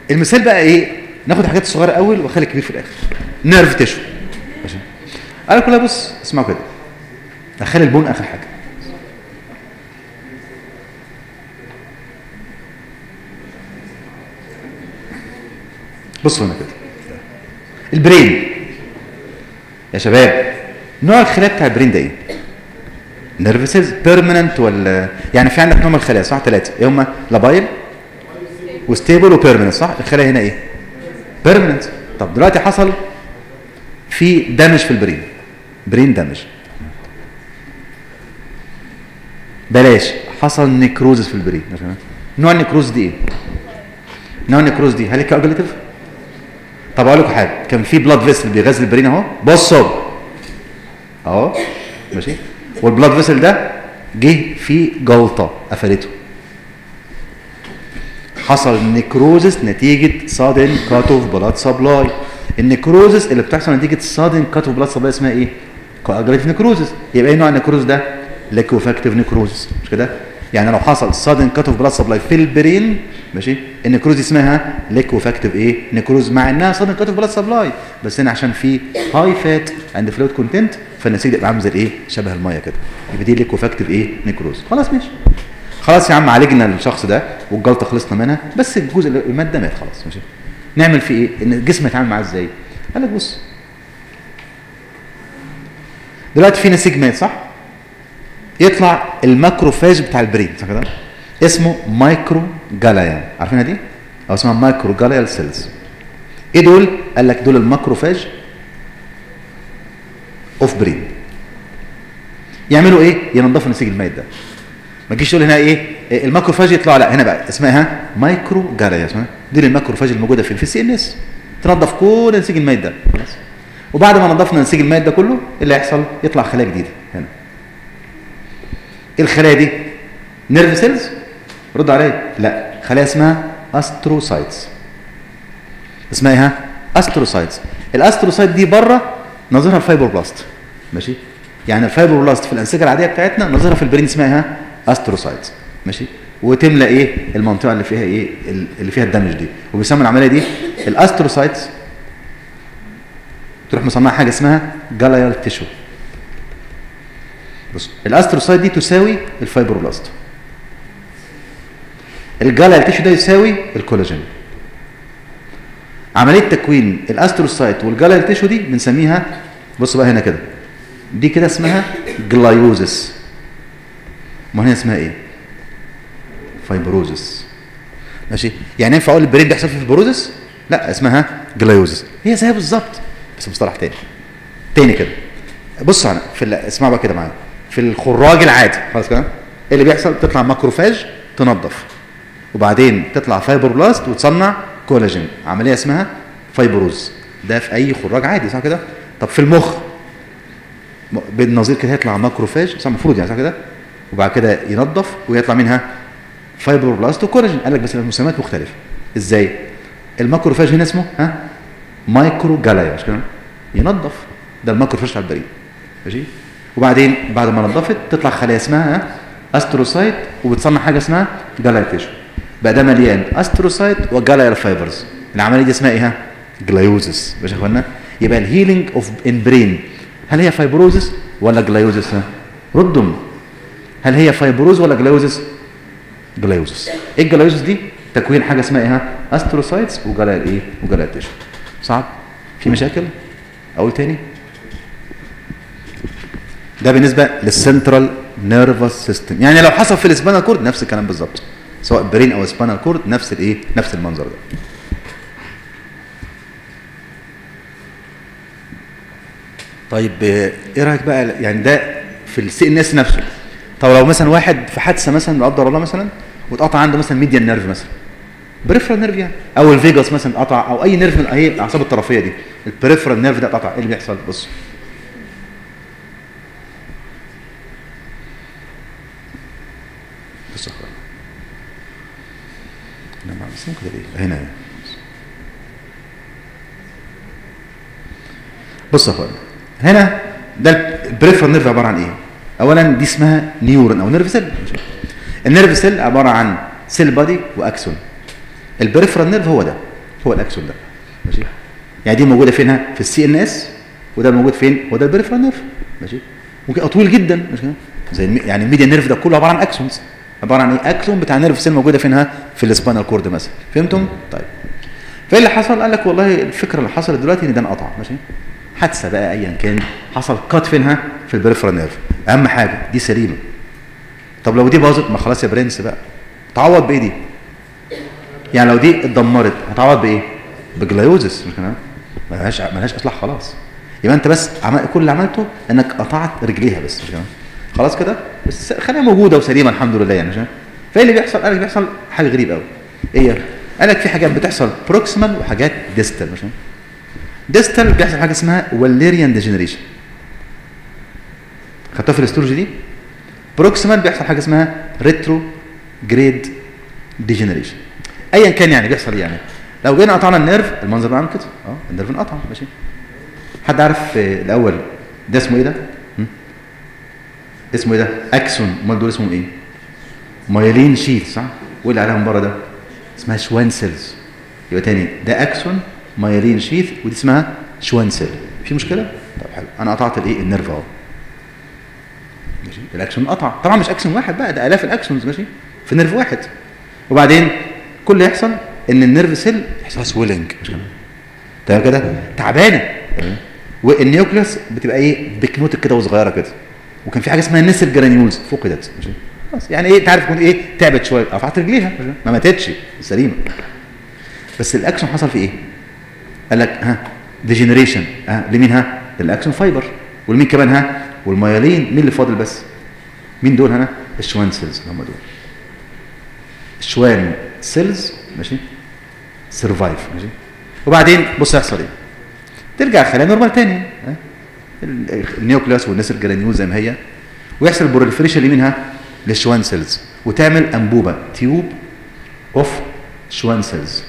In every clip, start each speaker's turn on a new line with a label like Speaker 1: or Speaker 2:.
Speaker 1: المثال بقى ايه ناخد الحاجات الصغيره اول واخلي الكبير في الاخر نيرف تيشو ماشي قال كلها بص اسمعوا كده اخلي البون اخر حاجه بصوا هنا كده البرين يا شباب نوع الخلايا بتاع البرين ده ايه نيرف سيلز بيرمننت ولا يعني في عندك نوع من الخلايا صح ثلاثه ايه هم لابايل وستيبل وبيرمننت صح الخلايا هنا ايه بيرمننت طب دلوقتي حصل في دامج في البرين برين دامج بلاش حصل نيكروزس في البرين نوع النيكروز دي ايه نوع النيكروز دي هل هي كاجوليتيف طب اقول لكم حاجه كان في بلاد فيسل بيغذي البرين اهو بصوا اهو ماشي والبلاد فيسل ده جه في جلطه قفلته حصل نيكروزس نتيجه سادن كات اوف بلاد سبلاي النيكروزس اللي بتحصل نتيجه سادن كات اوف بلاد سبلاي اسمها ايه كواجريتيف نيكروزس يبقى ايه نوع النيكروز ده ليكوفاكتيف نيكروزس مش كده يعني لو حصل سادن كات اوف بلاد سبلاي في البرين ماشي النيكروز دي اسمها ليكوفاكتيف ايه نيكروز مع انها سادن كات اوف بلاد سبلاي بس هنا عشان في هاي فات اند فلويد كونتنت فالنسيج يبقى عامل زي الايه شبه الميه كده يبقى دي ليكوفاكتيف ايه نيكروز خلاص ماشي خلاص يا عم عالجنا الشخص ده والجلطه خلصنا منها بس الجزء اللي الماده مات خلاص ماشي نعمل فيه ايه ان الجسم يتعامل معاه ازاي قال لك بص دلوقتي في نسيج مات صح يطلع الماكروفاج بتاع البرين صح كده اسمه مايكرو جالايا عارفينها دي او اسمها مايكرو جالايال سيلز ايه دول قال لك دول الماكروفاج اوف برين يعملوا ايه ينظفوا النسيج الميت ده ما تجيش تقول هنا ايه الماكروفاج يطلع لا هنا بقى اسمها مايكرو جالايا اسمها دي الماكروفاج الموجوده في السي ان اس تنظف كل النسيج الميت ده خلاص وبعد ما نظفنا النسيج الميت ده كله ايه اللي هيحصل يطلع خلايا جديده هنا الخلايا دي نيرف سيلز رد عليا لا خلايا اسمها استروسايتس اسمها ايه استروسايتس الاستروسايت دي بره نظيرها الفايبروبلاست ماشي يعني الفايبروبلاست في الانسجه العاديه بتاعتنا نظيرها في البرين اسمها ايه استروسايتس ماشي وتملى ايه المنطقه اللي فيها ايه اللي فيها الدمج دي وبيسموا العمليه دي الاستروسايتس تروح مصنعه حاجه اسمها جالايال تيشو بص الاستروسايت دي تساوي الفايبروبلاست الجالايال تيشو ده يساوي الكولاجين عمليه تكوين الاستروسايت والجالايال تيشو دي بنسميها بص بقى هنا كده دي كده اسمها جلايوزس ما هي اسمها ايه فايبروزس ماشي يعني ينفع اقول البرين بيحصل فيه فايبروزس لا اسمها جلايوزس هي زيها بالظبط بس مصطلح تاني تاني كده بص انا في اسمع بقى كده معايا في الخراج العادي خلاص كده ايه اللي بيحصل تطلع ماكروفاج تنظف وبعدين تطلع فايبروبلاست وتصنع كولاجين عمليه اسمها فايبروز ده في اي خراج عادي صح كده طب في المخ بالنظير كده هيطلع ماكروفاج صح المفروض يعني صح كده وبعد كده ينظف ويطلع منها فايبروبلاست وكولاجين قال لك بس المسميات مختلفه ازاي الماكروفاج هنا اسمه ها مايكرو جالايا مش كده ينظف ده الماكروفاج بتاع البريد ماشي وبعدين بعد ما نظفت تطلع خلايا اسمها ها استروسايت وبتصنع حاجه اسمها جالايا تيشو بقى ده مليان استروسايت وجالايا فايبرز العمليه دي اسمها ايه ها جلايوزس ماشي يا اخوانا يبقى الهيلينج اوف ان برين هل هي فايبروزس ولا جلايوزس ها ردهم هل هي فايبروز ولا جلايوزس جلايوزس ايه الجلايوزس دي تكوين حاجه اسمها ايه ها استروسايتس وجلايا ايه وجلايا تيشو صعب في مشاكل اقول تاني ده بالنسبه للسنترال نيرفس سيستم يعني لو حصل في الاسبانال كورد نفس الكلام بالظبط سواء برين او سبانال كورد نفس الايه نفس المنظر ده طيب ايه رايك بقى يعني ده في السي ان اس نفسه طب لو مثلا واحد في حادثه مثلا لا قدر الله مثلا واتقطع عنده مثلا ميديان نيرف مثلا بريفرال نيرف يعني او الفيجاس مثلا اتقطع او اي نيرف من اي الاعصاب الطرفيه دي البريفرال نيرف ده اتقطع ايه اللي بيحصل بص بص يا اخوان انا ما بس كده ليه هنا بص يا اخوان هنا ده البريفرال نيرف عباره عن ايه اولا دي اسمها نيورون او نيرف سيل النيرف سيل عباره عن سيل بادي واكسون البريفرال نيرف هو ده هو الاكسون ده ماشي يعني دي موجوده فينها في السي ان اس وده موجود فين وده البريفرال نيرف ماشي ممكن يبقى طويل جدا مش كده زي المي... يعني الميديا نيرف ده كله عباره عن اكسونز عباره عن ايه اكسون بتاع نيرف سيل موجوده فينها في السباينال كورد مثلا فهمتم طيب فايه اللي حصل قال لك والله الفكره اللي حصلت دلوقتي ان ده انقطع ماشي حادثه بقى ايا كان حصل كات فينها في البريفرال نيرف اهم حاجه دي سليمه طب لو دي باظت ما خلاص يا برنس بقى تعوض بايه دي يعني لو دي اتدمرت هتعوض بايه بجلايوزس مش كده ملهاش ملهاش اصلاح خلاص يبقى انت بس عمل كل اللي عملته انك قطعت رجليها بس مش كده خلاص كده بس خليها موجوده وسليمه الحمد لله يعني مش كده فايه اللي بيحصل قال لك بيحصل حاجه غريبه قوي ايه قال لك في حاجات بتحصل بروكسيمال وحاجات ديستال مش كده ديستال بيحصل حاجه اسمها واليريان ديجنريشن خدتوها في الاستولوجي دي بروكسيمال بيحصل حاجه اسمها ريترو جريد ديجنريشن ايا كان يعني بيحصل يعني لو جينا قطعنا النيرف المنظر بيعمل كده اه النيرف انقطع ماشي حد عارف آه، الاول ده اسمه ايه ده هم؟ اسمه ايه ده اكسون امال دول اسمهم ايه مايلين شيث صح وايه اللي عليها من بره ده اسمها شوان سيلز يبقى تاني ده اكسون مايلين شيث ودي اسمها شوان سيل في مشكله طب حلو انا قطعت الايه النيرف اهو ماشي الاكسون قطع طبعا مش اكسون واحد بقى ده الاف الاكسونز ماشي في نيرف واحد وبعدين كل اللي يحصل ان النيرف سيل يحصل سويلنج مش كده تمام كده تعبانه والنيوكليوس بتبقى ايه بكنوتك كده وصغيره كده وكان في حاجه اسمها نسل جرانيولز فقدت ماشي خلاص يعني ايه انت عارف تكون ايه تعبت شويه رفعت رجليها ماشي؟ ما ماتتش سليمه بس الاكسون حصل في ايه قال لك ها ديجنريشن ها لمين ها الاكسون فايبر ولمين كمان ها والميالين مين اللي فاضل بس مين دول هنا الشوان سيلز هم دول الشوان سيلز ماشي سرفايف ماشي وبعدين بص هيحصل ايه ترجع خلايا نورمال تاني ها؟ ال- النيوكليوس والناس الجرانيول زي ما هي ويحصل البروليفريشن لمنها للشوان سيلز وتعمل انبوبه تيوب اوف شوان سيلز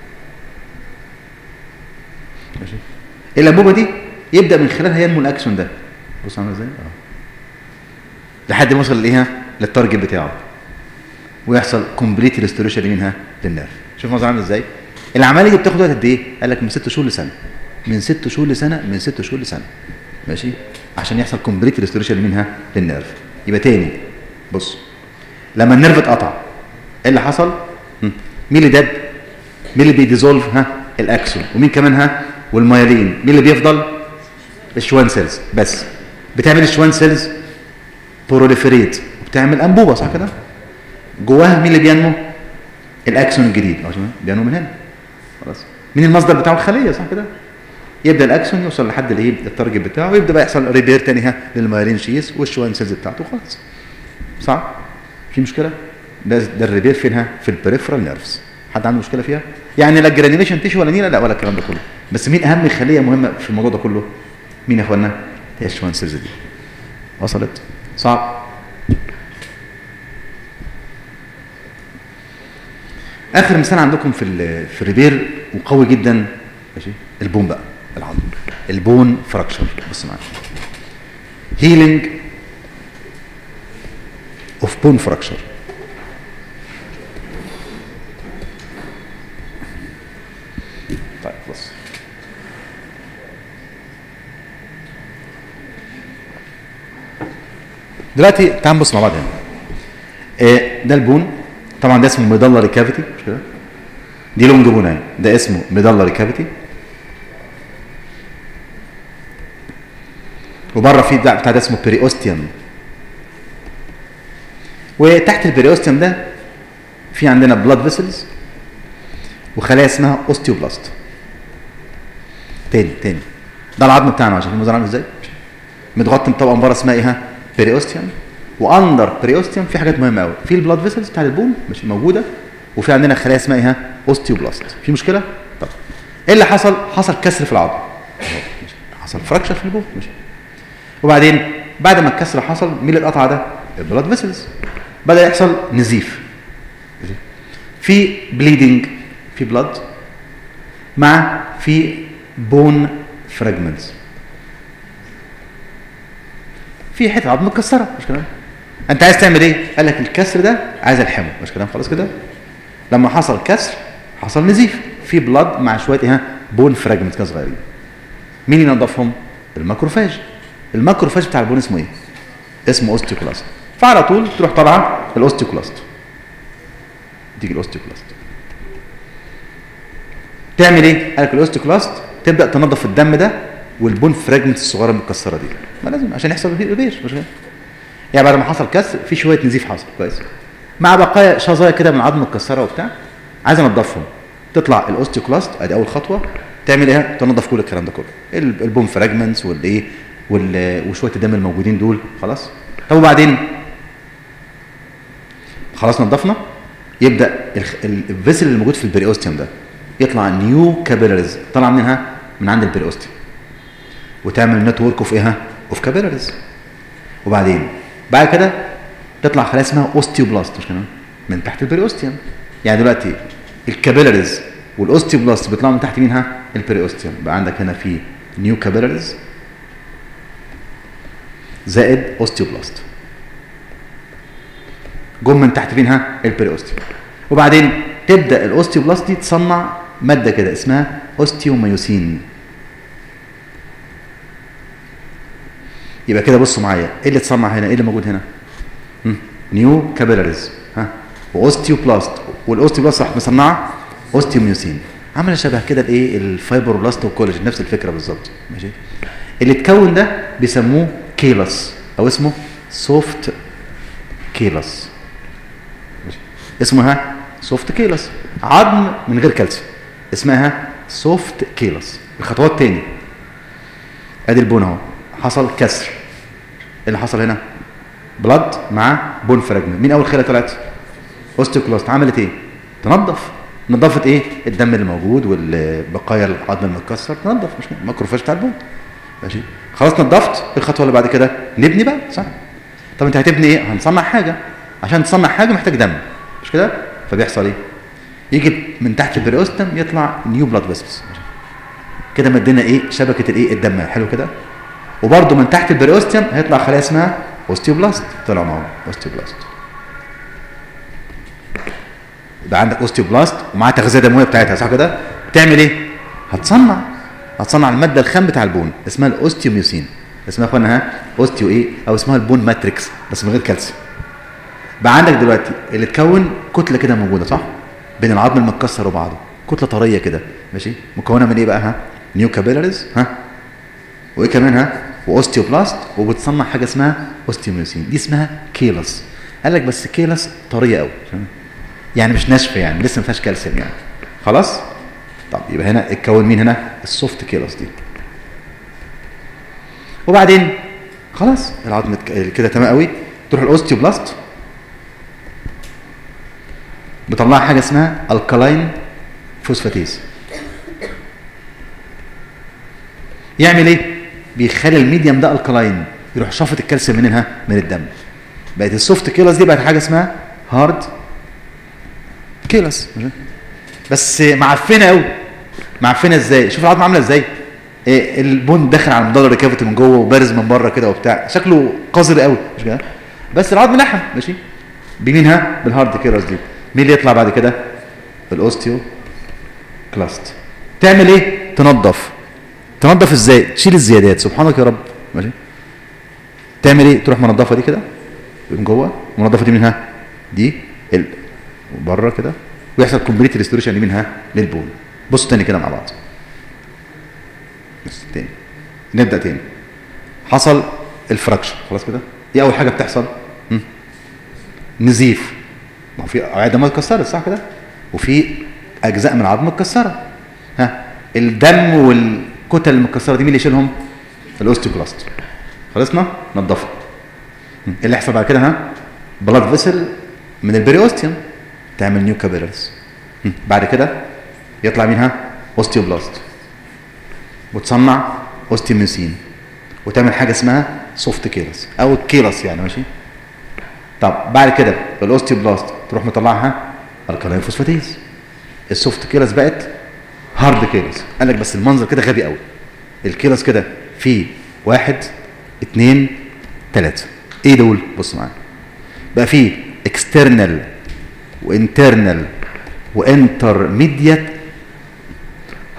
Speaker 1: ماشي الانبوبه دي يبدا من خلالها ينمو الاكسون ده بص عامل ازاي اه لحد ما يوصل لايه للتارجت بتاعه ويحصل كومبليت ريستوريشن لمنها للنيرف شوف الموضوع عامل ازاي العمليه دي بتاخد وقت قد ايه قال لك من ست شهور لسنه من ست شهور لسنه من ست شهور لسنه ماشي عشان يحصل كومبليت ريستوريشن منها للنيرف يبقى تاني بص لما النيرف اتقطع ايه اللي حصل هم. مين اللي دب مين اللي بيديزولف ها الاكسون ومين كمان ها والمايلين مين اللي بيفضل الشوان سيلز بس بتعمل الشوان سيلز بروليفريت وبتعمل انبوبه صح كده جواها مين اللي بينمو الاكسون الجديد أهو شايفين؟ بينمو من هنا خلاص مين المصدر بتاعه الخليه صح كده يبدا الاكسون يوصل لحد الايه التارجت بتاعه ويبدا بقى يحصل ريبير تاني ها للمايلين شيس والشوان سيلز بتاعته خلاص صح في مشكله ده ده الريبير فينها في البريفرال نيرفز حد عنده مشكله فيها يعني لا جرانيوليشن تيشو ولا نيله لا ولا الكلام ده كله بس مين اهم خليه مهمه في الموضوع ده كله مين يا اخوانا هي الشوان سيلز دي وصلت صعب اخر مثال عندكم في ال- في الريبير وقوي جدا ماشي البون بقى العظم البون فراكشر بص معايا هيلينج اوف بون فراكشر طيب بص دلوقتي تعال نبص مع بعض هنا آه، ده البون طبعا ده اسمه ميدالري كافيتي مش كده دي لونج بون اهي ده اسمه ميدالري كافيتي وبره في بتاع بتاع ده اسمه بيريوستيوم وتحت البيريوستيوم ده في عندنا بلاد فيسلز وخلايا اسمها اوستيوبلاست تاني تاني ده العظم بتاعنا عشان المنظر عامل ازاي متغطي بطبقه من بره اسمها ايه ها بيريوستيوم واندر بريوستيوم في حاجات مهمه قوي في البلاد فيسلز بتاع البون مش موجوده وفي عندنا خلايا اسمها ايه ها اوستيوبلاست في مشكله طب ايه اللي حصل حصل كسر في العظم أهو، ماشي. حصل فراكشر في البون ماشي وبعدين بعد ما الكسر حصل مين اللي اتقطع ده البلاد فيسلز بدا يحصل نزيف ماشي. في بليدنج في بلاد مع في بون فراجمنتس في حته عظم متكسره مش كلام انت عايز تعمل ايه قال لك الكسر ده عايز الحمه مش كلام خلاص كده لما حصل كسر حصل نزيف في بلاد مع شويه ايه بون فراجمنت كده صغيرين مين ينظفهم الماكروفاج الماكروفاج بتاع البون اسمه ايه اسمه اوستيوكلاست فعلى طول تروح طالعه الاوستيوكلاست تيجي الاوستيوكلاست تعمل ايه قال لك الاوستيوكلاست تبدا تنظف الدم ده والبون فراجمنت الصغيره المتكسره دي ما لازم عشان يحصل ريبير مش كده يعني بعد ما حصل كسر في شويه نزيف حصل كويس مع بقايا شظايا كده من العظم متكسره وبتاع عايز انضفهم تطلع الاوستيوكلاست ادي اول خطوه تعمل ايه تنظف كل الكلام ده كله البون فراجمنتس والايه وشويه الدم الموجودين دول خلاص طب وبعدين خلاص نظفنا يبدا الفيسل اللي موجود في البريوستيوم ده يطلع نيو كابيلاريز طلع منها من عند البريوستيوم وتعمل نتورك اوف ايه اوف كابيلاريز وبعدين بعد كده تطلع خلايا اسمها اوستيوبلاست مش كده من تحت البريوستيوم يعني دلوقتي الكابيلاريز والاوستيوبلاست بيطلعوا من تحت مينها البريوستيوم بقى عندك هنا في نيو كابيلاريز زائد اوستيوبلاست جم من تحت فينها البريوستيوم وبعدين تبدا الاوستيوبلاست دي تصنع ماده كده اسمها اوستيوميوسين يبقى كده بصوا معايا ايه اللي اتصنع هنا ايه اللي موجود هنا نيو كابيلاريز ها واوستيوبلاست والاوستيوبلاست راح مصنعه اوستيوميوسين عامله شبه كده الايه الفايبروبلاست والكولاجين نفس الفكره بالظبط ماشي اللي اتكون ده بيسموه كيلس او اسمه سوفت كيلس ماشي اسمه ها سوفت كيلس عظم من غير كالسيوم اسمها سوفت كيلس الخطوات تاني ادي البون اهو حصل كسر ايه اللي حصل هنا بلاد مع بون فراجمنت مين اول خيله طلعت اوستيوكلاست عملت ايه تنظف نظفت ايه الدم اللي موجود والبقايا العظم المتكسر تنظف مش الميكروفاج بتاع البون ماشي خلاص نظفت الخطوه اللي بعد كده نبني بقى صح طب انت هتبني ايه هنصنع حاجه عشان تصنع حاجه محتاج دم مش كده فبيحصل ايه يجي من تحت البريوستم يطلع نيو بلاد فيسلز كده مدينا ايه شبكه الايه الدم حلو كده وبرده من تحت البريوستم هيطلع خلايا اسمها اوستيوبلاست طلع معاهم اوستيوبلاست يبقى عندك اوستيوبلاست ومعاها تغذيه دمويه بتاعتها صح كده تعمل ايه هتصنع هتصنع الماده الخام بتاع البون اسمها الاوستيوميوسين اسمها يا اخوانا ها اوستيو ايه او اسمها البون ماتريكس بس من غير كالسيوم بقى عندك دلوقتي اللي تكون كتله كده موجوده صح بين العظم المتكسر وبعضه كتله طريه كده ماشي مكونه من ايه بقى ها نيو كابيلاريز ها وايه كمان ها واوستيوبلاست وبتصنع حاجه اسمها اوستيوميوسين دي اسمها كيلس قال لك بس كيلس طريه قوي يعني مش ناشفه يعني لسه ما فيهاش كالسيوم يعني خلاص طب يبقى هنا اتكون مين هنا السوفت كيلس دي وبعدين خلاص العظم كده تمام قوي تروح الاوستيوبلاست بطلع حاجه اسمها الكالاين فوسفاتيز يعمل ايه بيخلي الميديم ده الكالاين يروح شافط الكالسيوم منها من الدم بقت السوفت كيلس دي بقت حاجه اسمها هارد كيلس بس معفنه قوي معفنه ازاي شوف العظمه عامله ازاي إيه البون داخل على المدلر كافيتي من جوه وبارز من بره كده وبتاع شكله قذر قوي مش كده بس العظم لحم ماشي بمينها بالهارد كيلس دي مين اللي يطلع بعد كده الاوستيو كلاست تعمل ايه تنظف تنظف ازاي تشيل الزيادات سبحانك يا رب ماشي تعمل ايه تروح منظفه دي كده من جوه المنظفه دي منها دي ال... بره كده ويحصل كومبليت ريستوريشن دي منها للبون بصوا تاني كده مع بعض بص تاني نبدا تاني حصل الفراكشر خلاص كده ايه اول حاجه بتحصل م? نزيف ما هو في اوعيه دم اتكسرت صح كده وفي اجزاء من العظم متكسره ها الدم والكتل المتكسره دي مين اللي يشيلهم الاوستيوكلاست خلصنا نضفها ايه اللي يحصل بعد كده ها بلاد فيسل من البريوستيوم تعمل نيو كابيلاريز بعد كده يطلع منها اوستيوبلاست وتصنع اوستيوميوسين وتعمل حاجه اسمها سوفت كيلس او الكيلس يعني ماشي طب بعد كده الاوستيوبلاست تروح مطلعها الكالين فوسفاتيز السوفت كيلس بقت هارد كيلس قال لك بس المنظر كده غبي قوي الكيلس كده فيه واحد اتنين تلاته ايه دول بص معايا بقى فيه اكسترنال وانترنال وانترميديت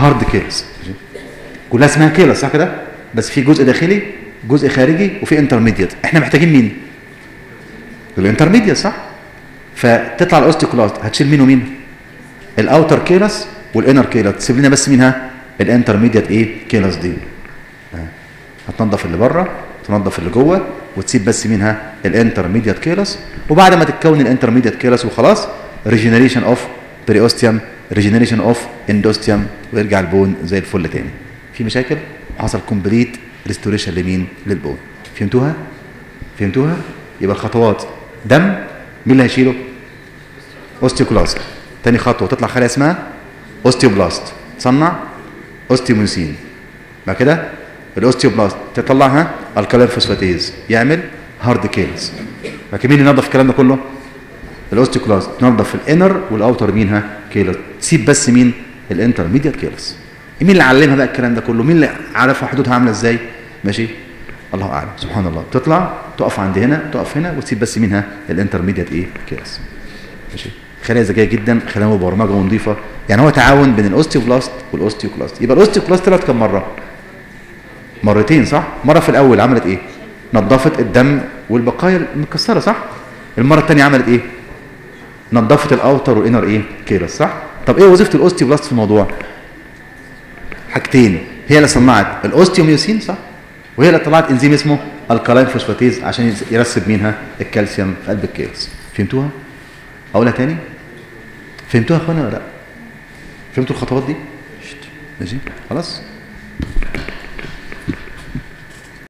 Speaker 1: هارد كيلس ماشي كلها اسمها كيلس صح كده بس في جزء داخلي جزء خارجي وفي انترميديت احنا محتاجين مين الانترميديت صح فتطلع الاوستيكولاست هتشيل مين ومين الاوتر كيلس والانر كيلس تسيب لنا بس مين الانترميديت ايه كيلس دي آه. هتنظف اللي بره تنظف اللي جوه وتسيب بس منها الانترميديت كيلس وبعد ما تتكون الانترميديت كيلس وخلاص ريجنريشن اوف بريوستيوم ريجنريشن اوف اندوستيوم ويرجع البون زي الفل تاني في مشاكل حصل كومبليت ريستوريشن لمين للبون فهمتوها فهمتوها يبقى الخطوات دم مين اللي هيشيله اوستيوكلاست تاني خطوه تطلع خلايا اسمها اوستيوبلاست تصنع اوستيوميوسين بعد كده الاوستيوبلاست تطلعها الكالين فوسفاتيز يعمل هارد كيلز لكن مين اللي ينظف الكلام ده كله الاوستيوكلاست تنظف الانر والاوتر مينها كيلز تسيب بس مين الانترميديت كيلز مين اللي علمها بقى الكلام ده كله مين اللي عارفها حدودها عامله ازاي ماشي الله اعلم سبحان الله تطلع تقف عند هنا تقف هنا وتسيب بس منها الانترميديت ايه كيلز ماشي خلايا ذكيه جدا خلايا مبرمجه ونظيفه يعني هو تعاون بين الاوستيوبلاست والاوستيوكلاست يبقى الاوستيوكلاست طلعت كم مره مرتين صح مره في الاول عملت ايه نظفت الدم والبقايا المكسره صح المره الثانيه عملت ايه نظفت الاوتر والانر ايه كيلس صح طب ايه وظيفه الاوستيوبلاست في الموضوع حاجتين هي اللي صنعت الاوستيوميوسين صح وهي اللي طلعت انزيم اسمه الكالاين فوسفاتيز عشان يرسب منها الكالسيوم في قلب الكيلس فهمتوها اقولها تاني فهمتوها يا اخوانا ولا لا فهمتوا الخطوات دي ماشي خلاص